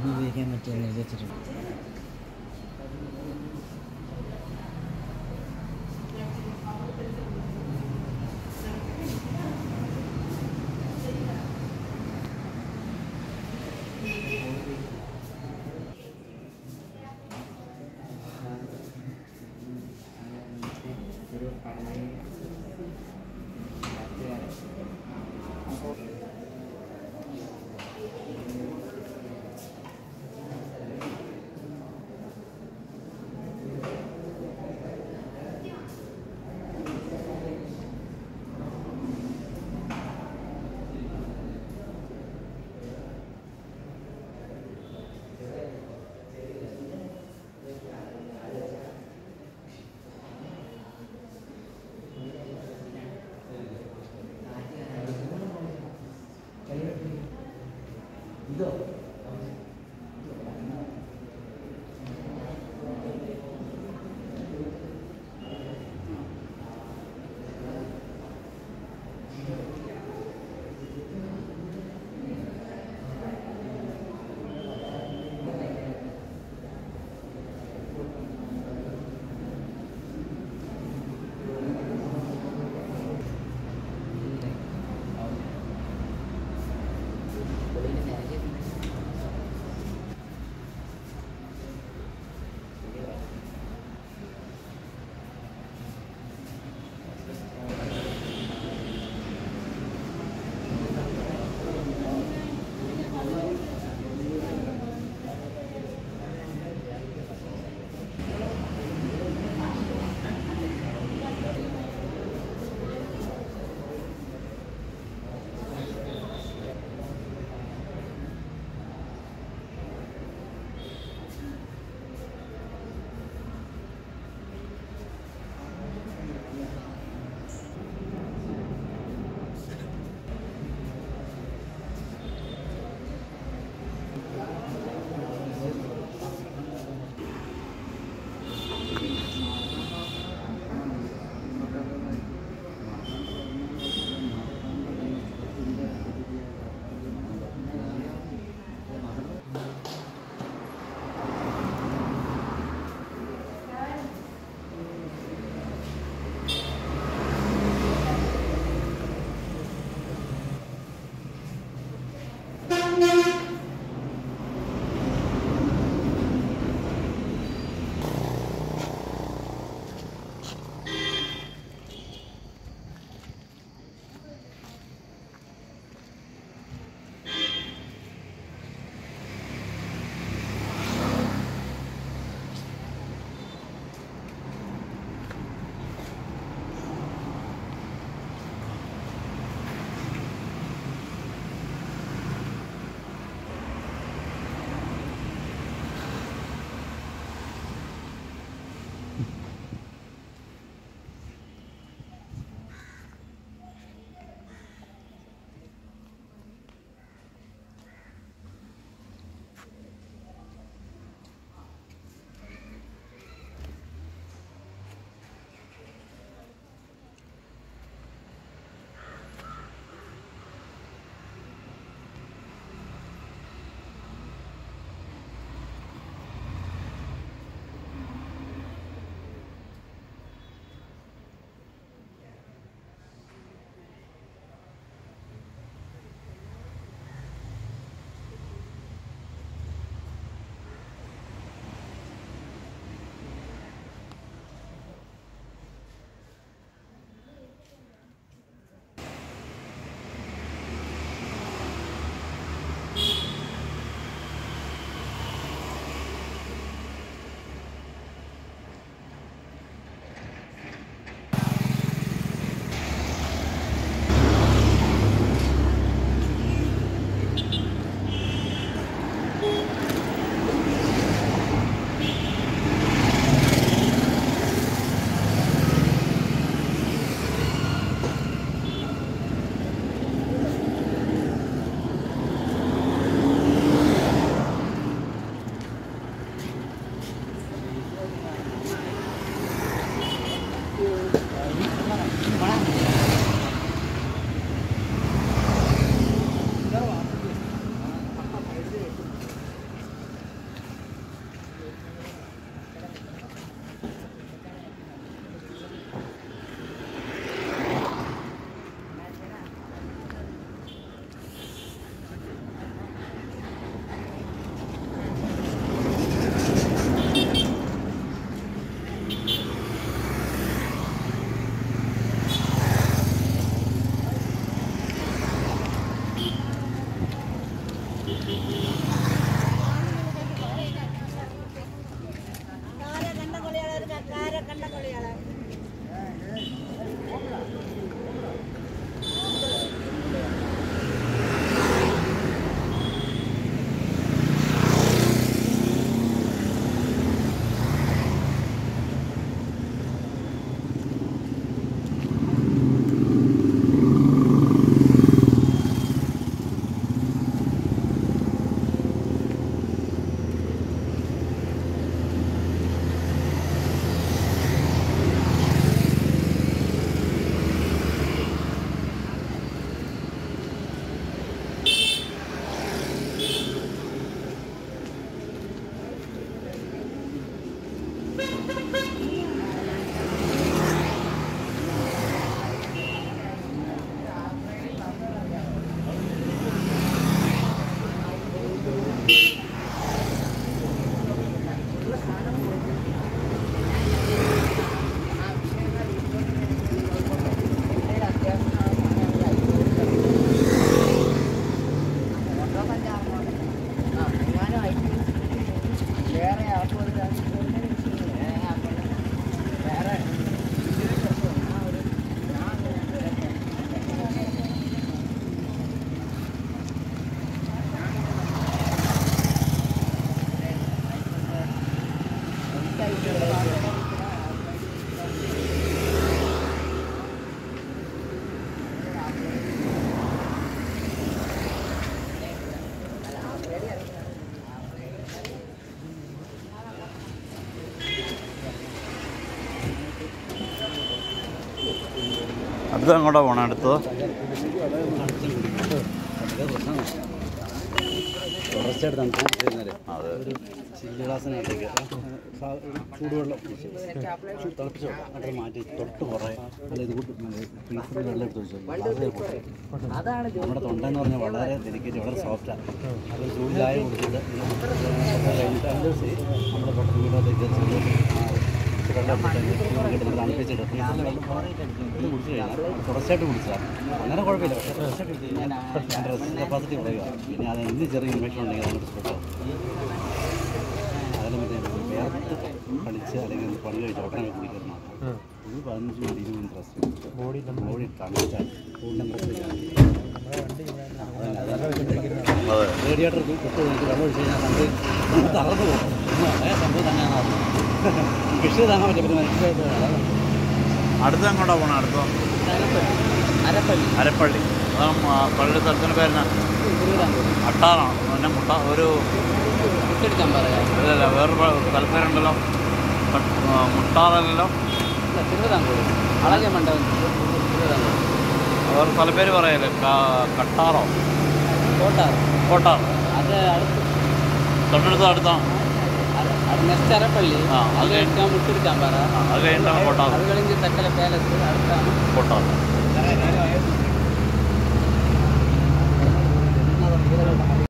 മരുന്ന് ഉപയോഗിക്കാൻ പറ്റിയെന്ന് എഴുതി വെച്ചിട്ടുണ്ട് ഒരു പള്ളി ഇതോ വെളിയിൽ നിറയെ കാര കണ്ട കൊള്ളിയാളെ കാര കണ്ട കൊള്ളിയാളെ അടുത്ത് അങ്ങോട്ടാ പോണേ അടുത്തത് തുടർച്ചയായിട്ട് തണുപ്പിച്ചിരുന്നാല് അതെ ഒരു ചില്ല് ഗ്ലാസ്സിനകത്തേക്ക് സാ- ചൂടുവെള്ളം തിളപ്പിച്ചോ അത് മാറ്റി തൊട്ട് കുറേ അല്ല ഇത് കൂട്ട് ഫ്രീസറിൽ വെള്ളം എടുത്ത് വെച്ചോ ഗ്ലാസ് പൊട്ടും. നമ്മുടെ തൊണ്ട എന്ന് പറഞ്ഞാൽ വളരെ ഡെലിക്കേറ്റ് വളരെ സോഫ്റ്റാണ് അത് ചൂട് ചായ കുടിച്ചിട്ട് ഇത് കഴിഞ്ഞിട്ട് അതിൻ്റെ ദിവസം നമ്മുടെ തൊട്ട് വീട്ടിലേക്ക് വെള്ളം എടുത്തിട്ട് തണുപ്പിച്ചിട്ട് ഫ്രീസറിൽ വെള്ളം ഇത് കുടിച്ച് കഴിഞ്ഞാൽ തുടർച്ചയായിട്ട് കുടിച്ചാൽ അങ്ങനെ കുഴപ്പമില്ല പക്ഷേ തുടർച്ചയായിട്ട് കുടിച്ച് കഴിഞ്ഞാൽ റെസ്റ്റ് കപ്പാസിറ്റി കുറയുക പിന്നെ അത് എന്ത് ചെറിയ ഇൻഫെക്ഷൻ ഉണ്ടെങ്കിൽ അതിനോട് സ്പ്രെഡ് അതിൽ മറ്റേ വേർത്ത് കളിച്ച് അല്ലെങ്കിൽ പണി കഴിച്ച് ഉടനെ കുടിക്കണം ഇത് പതിനഞ്ച് മിനിറ്റ് ഇരുപത് മിനിറ്റ് റെസ്റ്റ് ബോഡി ബോഡി തണുച്ചാൽ അതെ റേഡിയേറ്റർ കുത്ത് കഴിഞ്ഞിട്ട് വെള്ളം ഒഴിച്ച് കഴിഞ്ഞാൽ നമുക്ക് തളർന്നു പോകും അതേ സംഭവം തന്നെയാണ് കൃഷി താങ്ങാൻ പറ്റും പിന്നെ മനുഷ്യരായിട്ട് അതാണ് അടുത്ത് അങ്ങോട്ടാ പോണേ അടുത്ത അരപ്പള്ളി അരപ്പള്ളി അതാണ് ആ പള്ളി സ്ഥലത്തിൻ്റെ പേരെന്നാ അട്ടാറാണ് പിന്നെ മുട്ട ഒരു എടുക്കാൻ പറയാം ഇല്ലല്ല വേറൊരു പ- സ്ഥലപ്പേരുണ്ടല്ലോ കട്ട്- ആ, മുട്ടാറല്ലോ തിരുവിതാംകൂർ അളകിയ മണ്ഡപം തിരുവിതാംകൂർ വേറെ സ്ഥലപ്പേര് പറയല്ലേ ക- കട്ടാറോ കോട്ടാർ കോട്ടാർ അത് അടുത്ത് തൊട്ടടുത്ത് അടുത്താണ് നെക്സ്റ്റ് അരപ്പള്ളി ആ, അത് അത് കഴിഞ്ഞാൽ മുട്ടിരിക്കാൻ പറ ആ, അത് കഴിഞ്ഞിട്ടാണ് കോട്ടാർ അത് കഴിഞ്ഞ് തെക്കല പാലസ് അടുത്താണ് കോട്ടാർ